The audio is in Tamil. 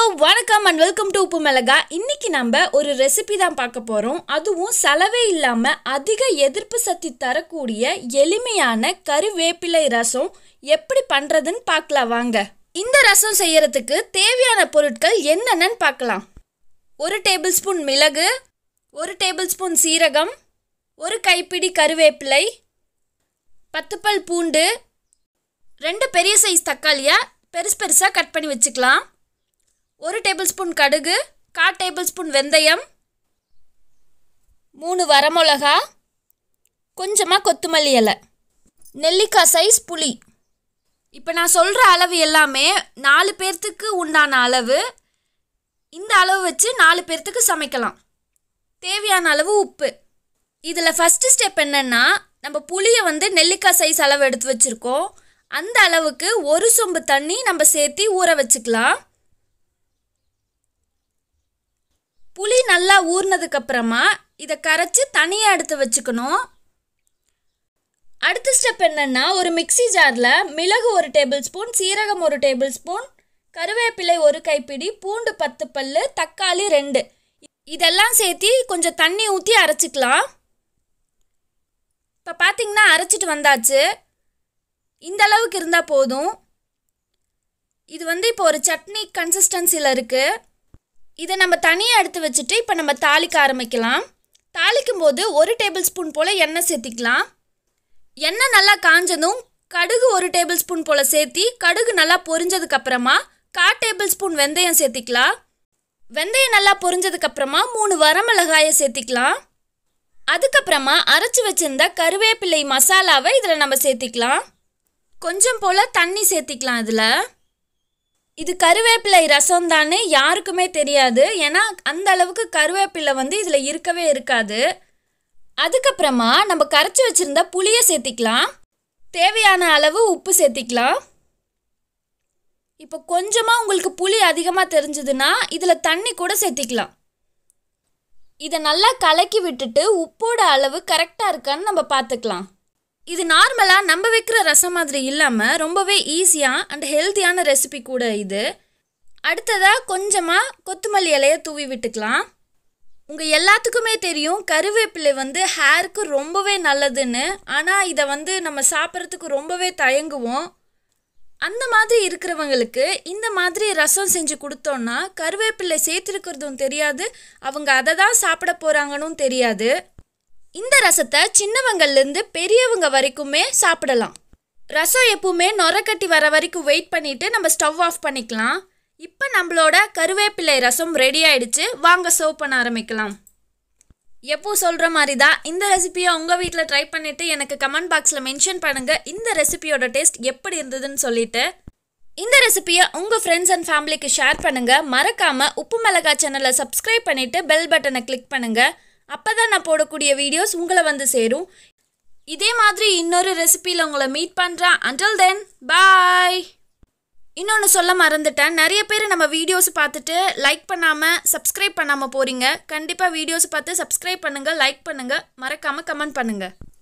வணக்கம் அண்ட் வெல்கம் டு உப்பு மிளகா இன்னைக்கு நம்ம ஒரு ரெசிபி தான் பார்க்க போகிறோம் அதுவும் செலவே இல்லாமல் அதிக எதிர்ப்பு சக்தி தரக்கூடிய எளிமையான கருவேப்பிலை ரசம் எப்படி பண்ணுறதுன்னு பார்க்கலாம் வாங்க இந்த ரசம் செய்யறதுக்கு தேவையான பொருட்கள் என்னென்னு பார்க்கலாம் ஒரு டேபிள் ஸ்பூன் மிளகு ஒரு டேபிள் ஸ்பூன் சீரகம் ஒரு கைப்பிடி கருவேப்பிலை பத்து பல் பூண்டு ரெண்டு பெரிய சைஸ் தக்காளியை பெருசு பெருசாக கட் பண்ணி வச்சுக்கலாம் ஒரு டேபிள் ஸ்பூன் கடுகு கா டேபிள் ஸ்பூன் வெந்தயம் மூணு வரமிளகா கொஞ்சமாக கொத்தமல்லி இலை நெல்லிக்காய் சைஸ் புளி இப்போ நான் சொல்கிற அளவு எல்லாமே நாலு பேர்த்துக்கு உண்டான அளவு இந்த அளவு வச்சு நாலு பேர்த்துக்கு சமைக்கலாம் தேவையான அளவு உப்பு இதில் ஃபஸ்ட்டு ஸ்டெப் என்னென்னா நம்ம புளியை வந்து நெல்லிக்காய் சைஸ் அளவு எடுத்து வச்சுருக்கோம் அந்த அளவுக்கு ஒரு சொம்பு தண்ணி நம்ம சேர்த்து ஊற வச்சுக்கலாம் புளி நல்லா ஊறினதுக்கு அப்புறமா இதை கரைச்சி தனியாக எடுத்து வச்சுக்கணும் அடுத்த ஸ்டெப் என்னென்னா ஒரு மிக்ஸி ஜாரில் மிளகு ஒரு டேபிள் ஸ்பூன் சீரகம் ஒரு டேபிள் ஸ்பூன் கருவேப்பிலை ஒரு கைப்பிடி பூண்டு பத்து பல்லு தக்காளி ரெண்டு இதெல்லாம் சேர்த்து கொஞ்சம் தண்ணி ஊற்றி அரைச்சிக்கலாம் இப்போ பார்த்தீங்கன்னா அரைச்சிட்டு வந்தாச்சு இந்த அளவுக்கு இருந்தால் போதும் இது வந்து இப்போ ஒரு சட்னி கன்சிஸ்டன்சியில் இருக்குது இதை நம்ம தனியாக எடுத்து வச்சுட்டு இப்போ நம்ம தாளிக்க ஆரம்பிக்கலாம் தாளிக்கும் போது ஒரு டேபிள் ஸ்பூன் போல் எண்ணெய் சேர்த்திக்கலாம் எண்ணெய் நல்லா காஞ்சதும் கடுகு ஒரு டேபிள் ஸ்பூன் போல் சேர்த்தி கடுகு நல்லா பொரிஞ்சதுக்கப்புறமா கா டேபிள் ஸ்பூன் வெந்தயம் சேர்த்திக்கலாம் வெந்தயம் நல்லா பொரிஞ்சதுக்கப்புறமா மூணு வரமிளகாயை சேர்த்திக்கலாம் அதுக்கப்புறமா அரைச்சி வச்சிருந்த கருவேப்பிலை மசாலாவை இதில் நம்ம சேர்த்திக்கலாம் கொஞ்சம் போல் தண்ணி சேர்த்திக்கலாம் இதில் இது கருவேப்பிலை ரசம் தானே யாருக்குமே தெரியாது ஏன்னா அந்த அளவுக்கு கருவேப்பிலை வந்து இதில் இருக்கவே இருக்காது அதுக்கப்புறமா நம்ம கரைச்சி வச்சுருந்த புளியை சேர்த்திக்கலாம் தேவையான அளவு உப்பு சேர்த்திக்கலாம் இப்போ கொஞ்சமாக உங்களுக்கு புளி அதிகமாக தெரிஞ்சதுன்னா இதில் தண்ணி கூட சேர்த்திக்கலாம் இதை நல்லா கலக்கி விட்டுட்டு உப்போட அளவு கரெக்டாக இருக்கான்னு நம்ம பார்த்துக்கலாம் இது நார்மலாக நம்ம வைக்கிற ரசம் மாதிரி இல்லாமல் ரொம்பவே ஈஸியாக அண்ட் ஹெல்த்தியான ரெசிபி கூட இது அடுத்ததாக கொஞ்சமாக கொத்தமல்லி இலையை தூவி விட்டுக்கலாம் உங்கள் எல்லாத்துக்குமே தெரியும் கருவேப்பிலை வந்து ஹேருக்கு ரொம்பவே நல்லதுன்னு ஆனால் இதை வந்து நம்ம சாப்பிட்றதுக்கு ரொம்பவே தயங்குவோம் அந்த மாதிரி இருக்கிறவங்களுக்கு இந்த மாதிரி ரசம் செஞ்சு கொடுத்தோன்னா கருவேப்பிலை சேர்த்துருக்கிறதும் தெரியாது அவங்க அதை தான் சாப்பிட போகிறாங்கன்னு தெரியாது இந்த ரசத்தை சின்னவங்கள்லேருந்து பெரியவங்க வரைக்குமே சாப்பிடலாம் ரசம் எப்பவுமே நொரக்கட்டி வர வரைக்கும் வெயிட் பண்ணிவிட்டு நம்ம ஸ்டவ் ஆஃப் பண்ணிக்கலாம் இப்போ நம்மளோட கருவேப்பிலை ரசம் ரெடி ஆயிடுச்சு வாங்க சர்வ் பண்ண ஆரம்பிக்கலாம் எப்போ சொல்கிற மாதிரி தான் இந்த ரெசிபியை உங்கள் வீட்டில் ட்ரை பண்ணிவிட்டு எனக்கு கமெண்ட் பாக்ஸில் மென்ஷன் பண்ணுங்கள் இந்த ரெசிபியோட டேஸ்ட் எப்படி இருந்ததுன்னு சொல்லிட்டு இந்த ரெசிபியை உங்கள் ஃப்ரெண்ட்ஸ் அண்ட் ஃபேமிலிக்கு ஷேர் பண்ணுங்கள் மறக்காமல் உப்பு மிளகா சேனலை சப்ஸ்கிரைப் பண்ணிவிட்டு பெல் பட்டனை கிளிக் பண்ணுங்கள் அப்போ தான் நான் போடக்கூடிய வீடியோஸ் உங்களை வந்து சேரும் இதே மாதிரி இன்னொரு ரெசிபியில் உங்களை மீட் பண்ணுறேன் அண்டில் தென் பாய் இன்னொன்று சொல்ல மறந்துட்டேன் நிறைய பேர் நம்ம வீடியோஸ் பார்த்துட்டு லைக் பண்ணாமல் சப்ஸ்கிரைப் பண்ணாமல் போகிறீங்க கண்டிப்பாக வீடியோஸ் பார்த்து சப்ஸ்கிரைப் பண்ணுங்கள் லைக் பண்ணுங்கள் மறக்காமல் கமெண்ட் பண்ணுங்கள்